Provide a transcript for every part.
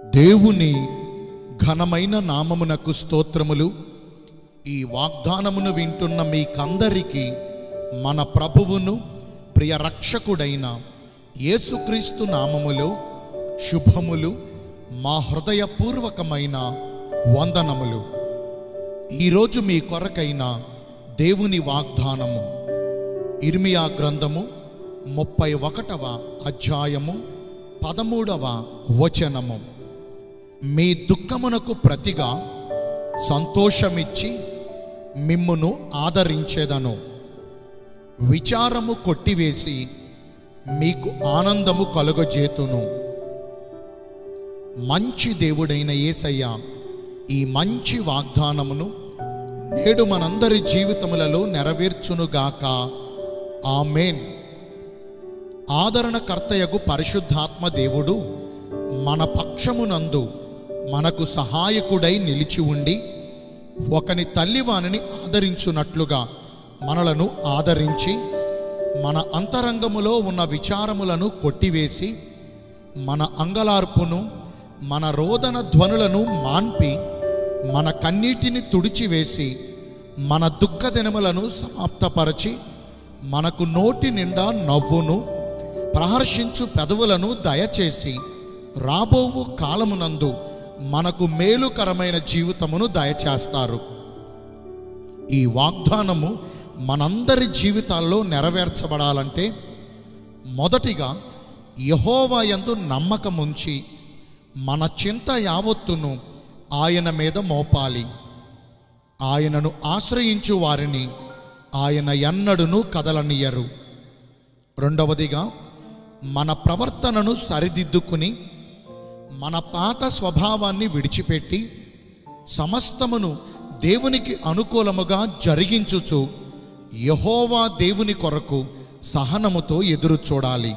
దేవుని ఘనమైన నామమునకు స్తోత్రములు ఈ వాగ్దానమును వింటున్న మీకందరికీ మన ప్రభువును ప్రియ రక్షకుడైన యేసుక్రీస్తు నామములో శుభములు మా హృదయపూర్వకమైన వందనములు ఈరోజు మీ కొరకైన దేవుని వాగ్దానము ఇర్మియా గ్రంథము ముప్పై ఒకటవ అధ్యాయము పదమూడవ వచనము మీ దుఃఖమునకు ప్రతిగా సంతోషమిచ్చి మిమ్మును ఆదరించేదను విచారము కొట్టివేసి మీకు ఆనందము కలుగజేతును మంచి దేవుడైన యేసయ్య ఈ మంచి వాగ్దానమును నేడు మనందరి జీవితములలో నెరవేర్చునుగాక ఆమెన్ ఆదరణకర్తయగు పరిశుద్ధాత్మ దేవుడు మన పక్షమునందు మనకు సహాయకుడై నిలిచి ఉండి ఒకని తల్లి వానిని ఆదరించున్నట్లుగా మనలను ఆదరించి మన అంతరంగములో ఉన్న విచారములను కొట్టివేసి మన అంగలార్పును మన రోదన ధ్వనులను మాన్పి మన కన్నీటిని తుడిచివేసి మన దుఃఖ దినములను సమాప్తపరచి మనకు నోటి నిండా నవ్వును ప్రహర్షించు పెదవులను దయచేసి రాబోవు కాలమునందు మనకు మేలుకరమైన జీవితమును దయచేస్తారు ఈ వాగ్దానము మనందరి జీవితాల్లో నెరవేర్చబడాలంటే మొదటిగా యహోవా యందు నమ్మకం ఉంచి మన చింత యావత్తును ఆయన మీద మోపాలి ఆయనను ఆశ్రయించు వారిని ఆయన ఎన్నడును కదలనియరు రెండవదిగా మన ప్రవర్తనను సరిదిద్దుకుని మన పాత స్వభావాన్ని విడిచిపెట్టి సమస్తమును దేవునికి అనుకూలముగా జరిగించుచు యహోవా దేవుని కొరకు సహనముతో ఎదురు చూడాలి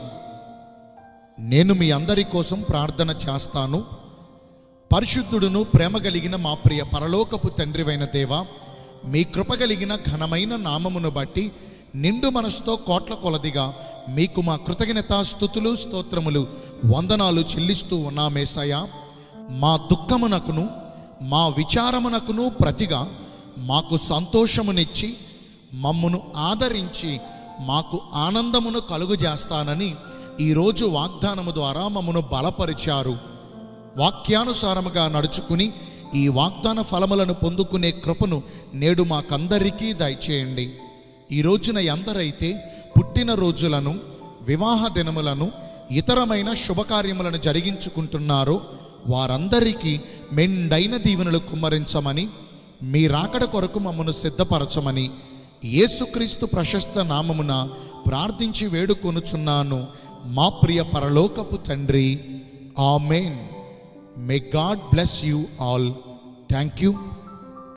నేను మీ అందరి కోసం ప్రార్థన చేస్తాను పరిశుద్ధుడును ప్రేమ కలిగిన మా ప్రియ పరలోకపు తండ్రివైన దేవ మీ కృప కలిగిన ఘనమైన నామమును బట్టి నిండు మనసుతో కోట్ల కొలదిగా మీకు మా కృతజ్ఞత స్థుతులు స్తోత్రములు వందనాలు చెల్లిస్తూ ఉన్నామేసయ్య మా దుఃఖమునకును మా విచారమునకును ప్రతిగా మాకు సంతోషమునిచ్చి మమ్మును ఆదరించి మాకు ఆనందమును కలుగు చేస్తానని ఈరోజు వాగ్దానము ద్వారా మమ్మను బలపరిచారు వాక్యానుసారముగా నడుచుకుని ఈ వాగ్దాన ఫలములను పొందుకునే కృపను నేడు మాకందరికీ దయచేయండి ఈ రోజున ఎందరైతే పుట్టిన రోజులను వివాహ దినములను ఇతరమైన శుభకార్యములను జరిగించుకుంటున్నారో వారందరికీ మెండైన దీవెనలు కుమ్మరించమని మీ రాకడ కొరకు మమ్మను సిద్ధపరచమని యేసుక్రీస్తు ప్రశస్త నామమున ప్రార్థించి వేడుకొనుచున్నాను మా ప్రియ పరలోకపు తండ్రి amen may God bless you all thank you